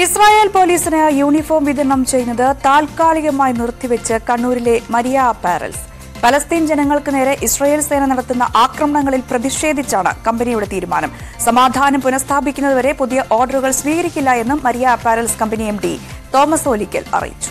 Israel പോലീസിന് uniform വിതരണം ചെയ്യുന്നത് താൽക്കാലികമായി നിർത്തിവെച്ച് കണ്ണൂരിലെ മരിയ അപ്പാരൽസ് പലസ്തീൻ ജനങ്ങൾക്ക് നേരെ ഇസ്രായേൽ സേന നടത്തുന്ന ആക്രമണങ്ങളിൽ പ്രതിഷേധിച്ചാണ് കമ്പനിയുടെ തീരുമാനം സമാധാനം പുനഃസ്ഥാപിക്കുന്നതുവരെ പുതിയ ഓർഡറുകൾ സ്വീകരിക്കില്ല എന്നും Maria apparels company M D Thomas Olickal അറിയിച്ചു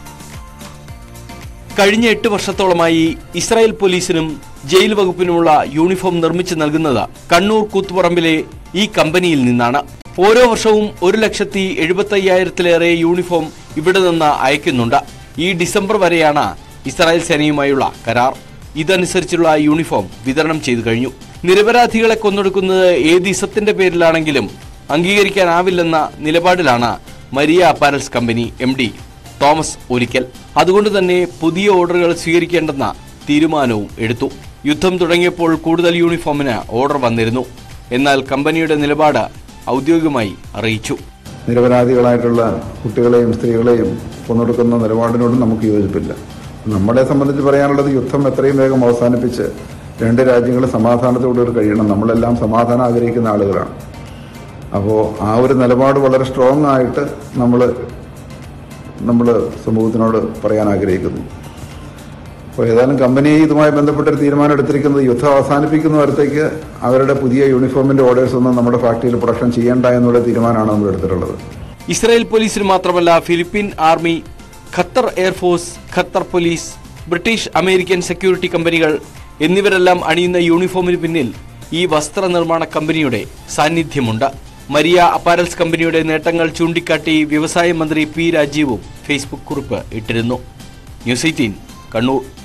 കഴിഞ്ഞ എട്ട് വർഷത്തോളമായി ഇസ്രായേൽ പോലീസിനും ജയിൽ വകുപ്പിനുമുള്ള യൂണിഫോം നിർമ്മിച്ചു നൽകുന്നത് കണ്ണൂർ കൂത്തുപറമ്പിലെ ഈ കമ്പനിയിൽ നിന്നാണ് ഓരോ വർഷവും ഒരു ലക്ഷത്തി എഴുപത്തി അയ്യായിരത്തിലേറെ യൂണിഫോം ഇവിടെ നിന്ന് അയക്കുന്നുണ്ട് ഈ ഡിസംബർ വരെയാണ് ഇസ്രായേൽ സേനയുമായുള്ള കരാർ ഇതനുസരിച്ചുള്ള യൂണിഫോം വിതരണം ചെയ്തു കഴിഞ്ഞു നിരപരാധികളെ കൊന്നൊടുക്കുന്നത് ഏത് ഇസത്തിന്റെ പേരിലാണെങ്കിലും അംഗീകരിക്കാനാവില്ലെന്ന നിലപാടിലാണ് Maria apparels company M D Thomas ഒരിക്കൽ അതുകൊണ്ട് തന്നെ പുതിയ ഓർഡറുകൾ സ്വീകരിക്കേണ്ടെന്ന തീരുമാനവും എടുത്തു യുദ്ധം തുടങ്ങിയപ്പോൾ കൂടുതൽ യൂണിഫോമിന് ഓർഡർ വന്നിരുന്നു എന്നാൽ കമ്പനിയുടെ നിലപാട് ഔദ്യോഗികമായി അറിയിച്ചു നിരപരാധികളായിട്ടുള്ള കുട്ടികളെയും സ്ത്രീകളെയും കൊന്നൊടുക്കുന്ന നിലപാടിനോടും നമുക്ക് യോജിപ്പില്ല നമ്മളെ സംബന്ധിച്ച് പറയാനുള്ളത് യുദ്ധം എത്രയും വേഗം അവസാനിപ്പിച്ച് രണ്ട് രാജ്യങ്ങൾ സമാധാനത്തോടുകൂടി കഴിയണം നമ്മളെല്ലാം സമാധാനം ആഗ്രഹിക്കുന്ന ആളുകളാണ് അപ്പോൾ ആ ഒരു നിലപാട് വളരെ സ്ട്രോങ് ആയിട്ട് നമ്മൾ നമ്മൾ സമൂഹത്തിനോട് പറയാൻ ആഗ്രഹിക്കുന്നു അപ്പോൾ ഏതായാലും കമ്പനി ഇതുമായി ബന്ധപ്പെട്ടൊരു തീരുമാനം എടുത്തിരിക്കുന്നത് യുദ്ധം അവസാനിപ്പിക്കുന്നവരത്തേക്ക് അവരുടെ പുതിയ യൂണിഫോമിന്റെ ഓർഡേഴ്സ് ഒന്നും നമ്മുടെ ഫാക്ടറിയിൽ പ്രൊഡക്ഷൻ ചെയ്യേണ്ട എന്നുള്ള തീരുമാനമാണ് നമ്മൾ എടുത്തിട്ടുള്ളത് ഇസ്രായേൽ പോലീസിന് മാത്രമല്ല Philippine army Qatar air force Qatar police British American security കമ്പനികൾ എന്നിവരെല്ലാം അണിയുന്ന യൂണിഫോമിന് പിന്നിൽ ഈ വസ്ത്രനിർമ്മാണ കമ്പനിയുടെ സാന്നിധ്യമുണ്ട് മരിയ അപ്പാരൽസ് കമ്പനിയുടെ നേട്ടങ്ങൾ ചൂണ്ടിക്കാട്ടി വ്യവസായ മന്ത്രി പി രാജീവും ഫേസ്ബുക്ക് കുറിപ്പ് ഇട്ടിരുന്നു ന്യൂസ് എയ്റ്റീൻ കണ്ണൂർ